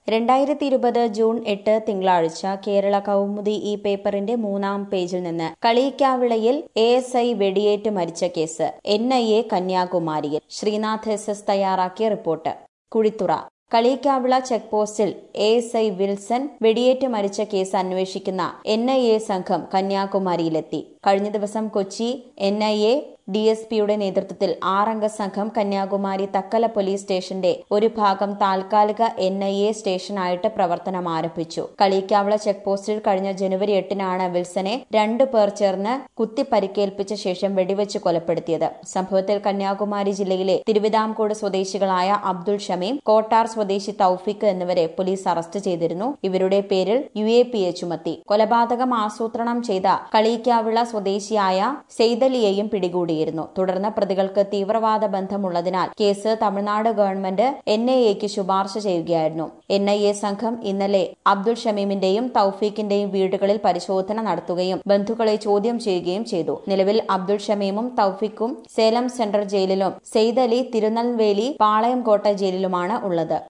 രണ്ടായിരത്തി ഇരുപത് ജൂൺ എട്ട് തിങ്കളാഴ്ച കേരള കൗമുദി ഈ പേപ്പറിന്റെ മൂന്നാം പേജിൽ നിന്ന് കളിയിക്കാവിളയിൽ എ എസ് ഐ വെടിയേറ്റ് മരിച്ച കേസ് എൻ ഐ എ കന്യാകുമാരിയിൽ ശ്രീനാഥ് എസ് എസ് തയ്യാറാക്കിയ റിപ്പോർട്ട് കുഴിത്തുറ കളിയിക്കാവിള ചെക്ക് പോസ്റ്റിൽ എ എസ് ഐ വിൽസൺ വെടിയേറ്റ് മരിച്ച കേസ് അന്വേഷിക്കുന്ന എൻ ഐ എ സംഘം കന്യാകുമാരിയിലെത്തി കഴിഞ്ഞ ദിവസം Kochi N I A D S പിയുടെ നേതൃത്വത്തിൽ ആറംഗ സംഘം കന്യാകുമാരി തക്കല പോലീസ് സ്റ്റേഷന്റെ ഒരു ഭാഗം താൽക്കാലിക എൻ ഐ എ സ്റ്റേഷനായിട്ട് പ്രവർത്തനം ആരംഭിച്ചു കളിയിക്കാവിള ചെക്ക് പോസ്റ്റിൽ കഴിഞ്ഞ ജനുവരി എട്ടിനാണ് വിൽസനെ രണ്ടു പേർ ചേർന്ന് കുത്തി പരിക്കേൽപ്പിച്ച ശേഷം വെടിവെച്ച് കൊലപ്പെടുത്തിയത് സംഭവത്തിൽ കന്യാകുമാരി ജില്ലയിലെ തിരുവിതാംകൂട് സ്വദേശികളായ അബ്ദുൾ ഷമീം കോട്ടാർ സ്വദേശി തൌഫിക്ക് എന്നിവരെ പോലീസ് അറസ്റ്റ് ചെയ്തിരുന്നു ഇവരുടെ പേരിൽ യു എ പി എ ചുമത്തി കൊലപാതകം ആസൂത്രണം ചെയ്ത കളിയിക്കാവിള സ്വദേശിയായ സെയ്തലിയെയും പിടികൂടിയിരുന്നു തുടർന്ന് പ്രതികൾക്ക് തീവ്രവാദ ബന്ധമുള്ളതിനാൽ case Tamil Nadu government N I എക്ക് ശുപാർശ ചെയ്യുകയായിരുന്നു എൻ ഐ എ സംഘം ഇന്നലെ അബ്ദുൾ ഷമീമിന്റെയും തൌഫീഖിന്റെയും വീടുകളിൽ പരിശോധന നടത്തുകയും ബന്ധുക്കളെ ചോദ്യം ചെയ്യുകയും ചെയ്തു നിലവിൽ അബ്ദുൾ ഷമീമും തൌഫീഖും സേലം സെൻട്രൽ ജയിലിലും സെയ്ദ് അലി തിരുനെൽവേലി പാളയംകോട്ട ജയിലിലുമാണ് ഉള്ളത്